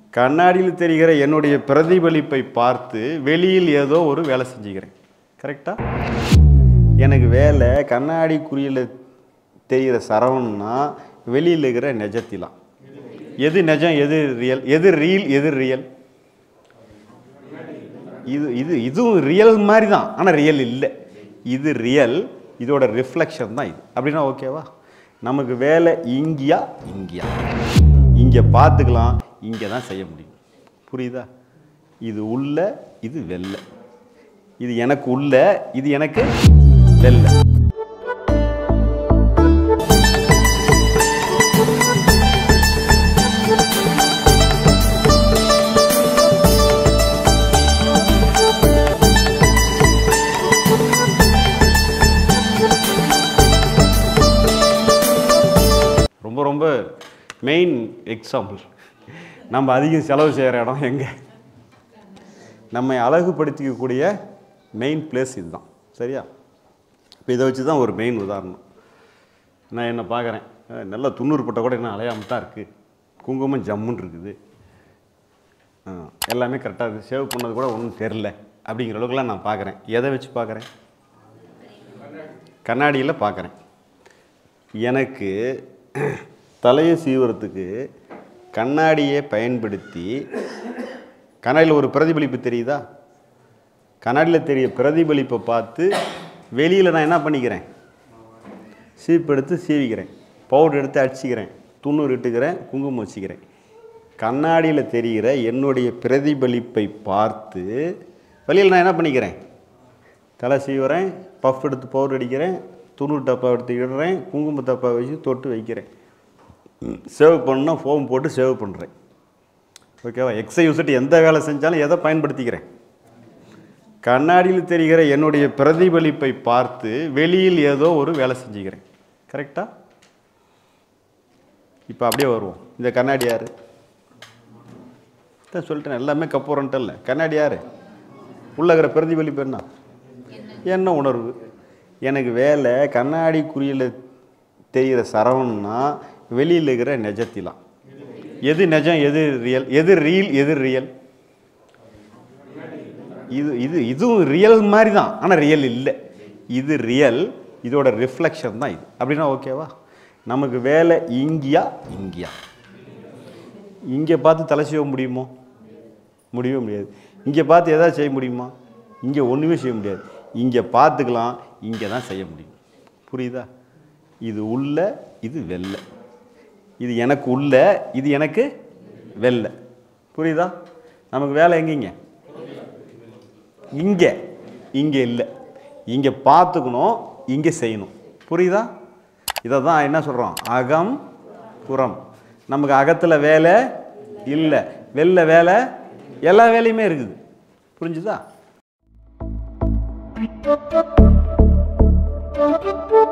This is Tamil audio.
கண்ணாடியில் தெரிகிற என்னுடைய பிரதிபலிப்பை பார்த்து வெளியில் ஏதோ ஒரு வேலை செஞ்சுக்கிறேன் கரெக்டா எனக்கு வேலை கண்ணாடி குறியில் தெரிகிற சரவணன்னா வெளியில் இருக்கிற நெஜத்திலாம் எது நெஜம் எது ரியல் எது ரீல் எது ரியல் இது இது இதுவும் ரியல் மாதிரி தான் ஆனால் ரியல் இல்லை இது ரியல் இதோட ரிஃப்ளெக்ஷன் தான் இது அப்படின்னா ஓகேவா நமக்கு வேலை இங்கேயா இங்கேயா இங்கே பார்த்துக்கலாம் இங்கே தான் செய்ய முடியும் புரியுதா இது உள்ள இது வெள்ள இது எனக்கு உள்ள இது எனக்கு வெள்ள ரொம்ப ரொம்ப மெயின் எக்ஸாம்பிள் நம்ம அதிகம் செலவு செய்கிற இடம் எங்கே நம்மை அழகுபடுத்திக்கக்கூடிய மெயின் பிளேஸ் இதுதான் சரியா இப்போ இதை வச்சு தான் ஒரு மெயின் உதாரணம் நான் என்ன பார்க்குறேன் அஹ் நல்லா துண்ணூறு பட்ட கூட என்ன அலையாமல் தான் இருக்குது குங்குமம் ஜம்முன்னு இருக்குது அஹ் எல்லாமே கரெக்டாக இருக்குது சேவ் பண்ணது கூட ஒன்றும் தெரில அப்படிங்கிற அளவுக்குலாம் நான் பார்க்குறேன் எதை வச்சு பார்க்குறேன் கண்ணாடியில் பார்க்குறேன் எனக்கு தலையை சீவுறதுக்கு கண்ணாடியை பயன்படுத்தி கண்ணாடியில் ஒரு பிரதிபலிப்பு தெரியுதா கண்ணாடியில் தெரிய பிரதிபலிப்பை பார்த்து வெளியில் நான் என்ன பண்ணிக்கிறேன் சீப்பு எடுத்து சீவிக்கிறேன் பவுடர் எடுத்து அடிச்சிக்கிறேன் துண்ணூறு இட்டுக்கிறேன் குங்குமம் வச்சுக்கிறேன் கண்ணாடியில் தெரிகிற என்னுடைய பிரதிபலிப்பை பார்த்து வெளியில் நான் என்ன பண்ணிக்கிறேன் தலை சீவுறேன் பஃப் எடுத்து பவுடர் அடிக்கிறேன் துணூறு டப்பா எடுத்து இடுறேன் குங்கும டப்பா வச்சு தொட்டு வைக்கிறேன் சேவ் பண்ணால் ஃபோம் போட்டு சேவ் பண்ணுறேன் ஓகேவா எக்ஸை யூசிட்டு எந்த வேலை செஞ்சாலும் எதை பயன்படுத்திக்கிறேன் கண்ணாடியில் தெரிகிற என்னுடைய பிரதிபலிப்பை பார்த்து வெளியில் ஏதோ ஒரு வேலை செஞ்சுக்கிறேன் கரெக்டா இப்போ அப்படியே வருவோம் இந்த கண்ணாடி யார் தான் சொல்லிட்டேன் எல்லாமே கப்போரன்ட்டல்ல கண்ணாடி யார் உள்ள இருக்கிற பிரதிபலிப்பு என்ன என்ன உணர்வு எனக்கு வேலை கண்ணாடி குறியில் தெரிகிற சரவணன்னா வெளியில் இருக்கிற நெஜத்திலாம் எது நெஜம் எது ரியல் எது ரீல் எது ரியல் இது இது இதுவும் ரியல் மாதிரி தான் ஆனால் ரியல் இல்லை இது ரியல் இதோட ரிஃப்ளெக்ஷன் தான் இது அப்படின்னா ஓகேவா நமக்கு வேலை இங்கேயா இங்கேயா இங்கே பார்த்து தலை செய்ய முடியுமோ முடியவே முடியாது இங்கே பார்த்து எதாவது செய்ய முடியுமா இங்கே ஒன்றுமே செய்ய முடியாது இங்கே பார்த்துக்கலாம் இங்கே தான் செய்ய முடியும் புரியுதா இது உள்ள இது வெள்ளை இது எனக்கு உள்ள இது எனக்கு வெள்ளை புரியுதா நமக்கு வேலை எங்கேங்க இங்கே இங்கே இல்லை இங்கே பார்த்துக்கணும் இங்கே செய்யணும் புரியுதா இதை தான் என்ன சொல்கிறோம் அகம் புறம் நமக்கு அகத்தில் வேலை இல்லை வெளில வேலை எல்லா வேலையுமே இருக்குது புரிஞ்சுதா Thank you.